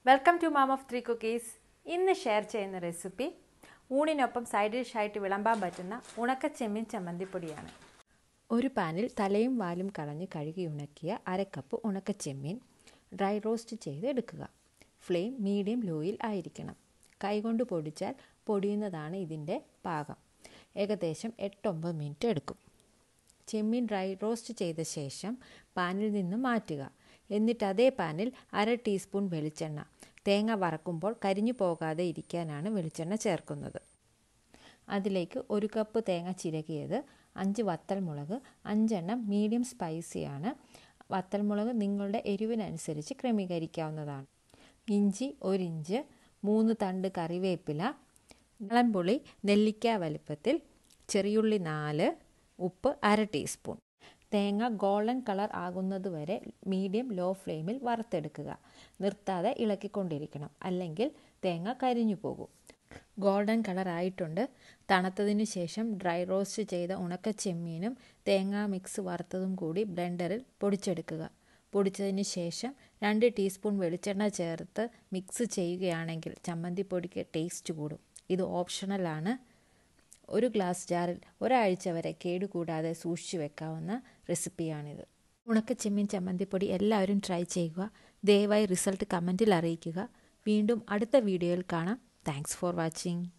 welcome to mom of three cookies ഇന്ന് share ചെയ്യുന്ന recipe ഊണിനൊപ്പം സൈഡ് ഡിഷായിട്ട് വിളമ്പാൻ പറ്റുന്ന ഉണക്ക ചെമ്മീൻ ചമ്മന്തിപ്പൊടിയാണ് ഒരു പാനിൽ തലയും വാലും കളഞ്ഞ് കഴുകി ഉണക്കിയ അര കപ്പ് ഉണക്ക ചെമ്മീൻ ഡ്രൈ റോസ്റ്റ് ചെയ്ത് എടുക്കുക ഫ്ലെയിം മീഡിയം ലോയിൽ ആയിരിക്കണം കൈകൊണ്ട് പൊടിച്ചാൽ പൊടിയുന്നതാണ് ഇതിൻ്റെ പാകം ഏകദേശം എട്ടൊമ്പത് മിനിറ്റ് എടുക്കും ചെമ്മീൻ ഡ്രൈ റോസ്റ്റ് ചെയ്ത ശേഷം പാനിൽ നിന്ന് മാറ്റുക എന്നിട്ട് അതേ പാനിൽ അര ടീസ്പൂൺ വെളിച്ചെണ്ണ തേങ്ങ വറക്കുമ്പോൾ കരിഞ്ഞു പോകാതെ ഇരിക്കാനാണ് വെളിച്ചെണ്ണ ചേർക്കുന്നത് അതിലേക്ക് ഒരു കപ്പ് തേങ്ങ ചിരകിയത് അഞ്ച് വത്തൽമുളക് അഞ്ചെണ്ണം മീഡിയം സ്പൈസിയാണ് വത്തൽമുളക് നിങ്ങളുടെ എരിവിനനുസരിച്ച് ക്രമീകരിക്കാവുന്നതാണ് ഇഞ്ചി ഒരിഞ്ച് മൂന്ന് തണ്ട് കറിവേപ്പില മുളൻപുളി നെല്ലിക്ക വലുപ്പത്തിൽ ചെറിയുള്ളി നാല് ഉപ്പ് അര ടീസ്പൂൺ തേങ്ങ ഗോൾഡൻ കളർ ആകുന്നതുവരെ മീഡിയം ലോ ഫ്ലെയിമിൽ വറുത്തെടുക്കുക നിർത്താതെ ഇളക്കിക്കൊണ്ടിരിക്കണം അല്ലെങ്കിൽ തേങ്ങ കരിഞ്ഞു പോകും ഗോൾഡൻ കളർ ആയിട്ടുണ്ട് തണുത്തതിനു ശേഷം ഡ്രൈ റോസ്റ്റ് ചെയ്ത ഉണക്ക ചെമ്മീനും തേങ്ങാ മിക്സ് വറുത്തതും കൂടി ബ്ലെൻഡറിൽ പൊടിച്ചെടുക്കുക പൊടിച്ചതിന് ശേഷം രണ്ട് ടീസ്പൂൺ വെളിച്ചെണ്ണ ചേർത്ത് മിക്സ് ചെയ്യുകയാണെങ്കിൽ ചമ്മന്തിപ്പൊടിക്ക് ടേസ്റ്റ് കൂടും ഇത് ഓപ്ഷണലാണ് ഒരു ഗ്ലാസ് ജാറിൽ ഒരാഴ്ച വരെ കേടുകൂടാതെ സൂക്ഷിച്ചു വെക്കാവുന്ന റെസിപ്പിയാണിത് ഉണക്ക ചെമ്മീൻ ചമ്മന്തിപ്പൊടി എല്ലാവരും ട്രൈ ചെയ്യുക ദയവായി റിസൾട്ട് കമൻറ്റിൽ അറിയിക്കുക വീണ്ടും അടുത്ത വീഡിയോയിൽ കാണാം താങ്ക്സ് ഫോർ വാച്ചിങ്